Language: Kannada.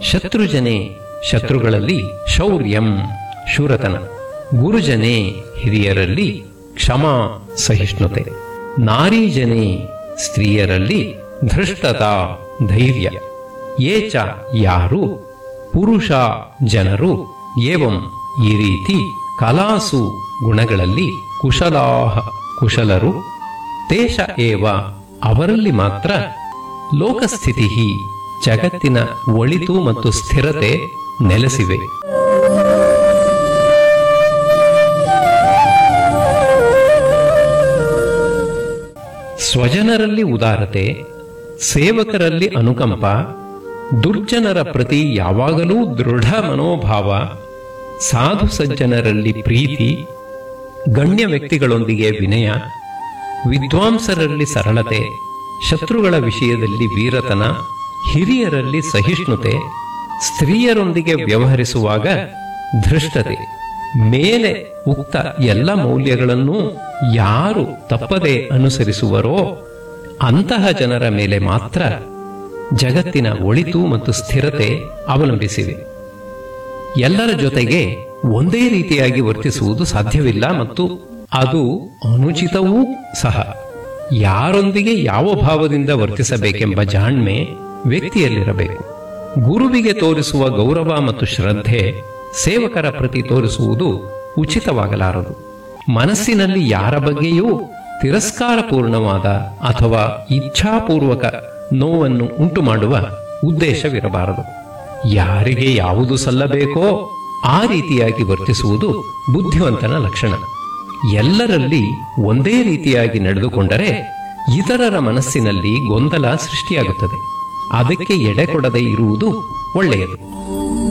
ಶತ್ರುಜನೆ ಶತ್ರುಗಳಲ್ಲಿ ಶೌರ್ಯಂ ಶೂರತನ ಗುರುಜನೆ ಹಿರಿಯರಲ್ಲಿ ಕ್ಷಮ ಸಹಿಷ್ಣುತೆ ನಾರೀಜನೆ ಸ್ತ್ರೀಯರಲ್ಲಿ ಧೃಷ್ಟತಾ ಧೈರ್ಯ ಏಚ ಯಾರು ಪುರುಷ ಜನರು ಏವಂ ಈ ರೀತಿ ಕಲಾಸು ಗುಣಗಳಲ್ಲಿ ಕುಶಲಾಹ ಕುಶಲರು ತೇಷ ಏವ ಅವರಲ್ಲಿ ಮಾತ್ರ ಲೋಕಸ್ಥಿತಿ ಜಗತ್ತಿನ ಒಳಿತು ಮತ್ತು ಸ್ಥಿರತೆ ನೆಲೆಸಿವೆ ಸ್ವಜನರಲ್ಲಿ ಉದಾರತೆ ಸೇವಕರಲ್ಲಿ ಅನುಕಂಪ ದುರ್ಜನರ ಪ್ರತಿ ಯಾವಾಗಲೂ ದೃಢ ಮನೋಭಾವ ಸಾಧು ಸಜ್ಜನರಲ್ಲಿ ಪ್ರೀತಿ ಗಣ್ಯ ವ್ಯಕ್ತಿಗಳೊಂದಿಗೆ ವಿನಯ ವಿದ್ವಾಂಸರಲ್ಲಿ ಸರಳತೆ ಶತ್ರುಗಳ ವಿಷಯದಲ್ಲಿ ವೀರತನ ಹಿರಿಯರಲ್ಲಿ ಸಹಿಷ್ಣುತೆ ಸ್ತ್ರೀಯರೊಂದಿಗೆ ವ್ಯವಹರಿಸುವಾಗ ಧೃಷ್ಟತೆ ಮೇಲೆ ಉಕ್ತ ಎಲ್ಲ ಮೌಲ್ಯಗಳನ್ನೂ ಯಾರು ತಪ್ಪದೆ ಅನುಸರಿಸುವರೋ ಅಂತಹ ಜನರ ಮೇಲೆ ಮಾತ್ರ ಜಗತ್ತಿನ ಒಳಿತು ಮತ್ತು ಸ್ಥಿರತೆ ಅವಲಂಬಿಸಿವೆ ಎಲ್ಲರ ಜೊತೆಗೆ ಒಂದೇ ರೀತಿಯಾಗಿ ವರ್ತಿಸುವುದು ಸಾಧ್ಯವಿಲ್ಲ ಮತ್ತು ಅದು ಅನುಚಿತವೂ ಸಹ ಯಾರೊಂದಿಗೆ ಯಾವ ಭಾವದಿಂದ ವರ್ತಿಸಬೇಕೆಂಬ ಜಾಣ್ಮೆ ವ್ಯಕ್ತಿಯಲ್ಲಿರಬೇಕು ಗುರುವಿಗೆ ತೋರಿಸುವ ಗೌರವ ಮತ್ತು ಶ್ರದ್ಧೆ ಸೇವಕರ ಪ್ರತಿ ತೋರಿಸುವುದು ಉಚಿತವಾಗಲಾರದು ಮನಸ್ಸಿನಲ್ಲಿ ಯಾರ ಬಗ್ಗೆಯೂ ತಿರಸ್ಕಾರಪೂರ್ಣವಾದ ಅಥವಾ ಇಚ್ಛಾಪೂರ್ವಕ ನೋವನ್ನು ಉಂಟು ಮಾಡುವ ಉದ್ದೇಶವಿರಬಾರದು ಯಾರಿಗೆ ಯಾವುದು ಸಲ್ಲಬೇಕೋ ಆ ರೀತಿಯಾಗಿ ವರ್ತಿಸುವುದು ಬುದ್ಧಿವಂತನ ಲಕ್ಷಣ ಎಲ್ಲರಲ್ಲಿ ಒಂದೇ ರೀತಿಯಾಗಿ ನಡೆದುಕೊಂಡರೆ ಇತರರ ಮನಸ್ಸಿನಲ್ಲಿ ಗೊಂದಲ ಸೃಷ್ಟಿಯಾಗುತ್ತದೆ ಅದಕ್ಕೆ ಎಡೆ ಕೊಡದೆ ಇರುವುದು ಒಳ್ಳೆಯದು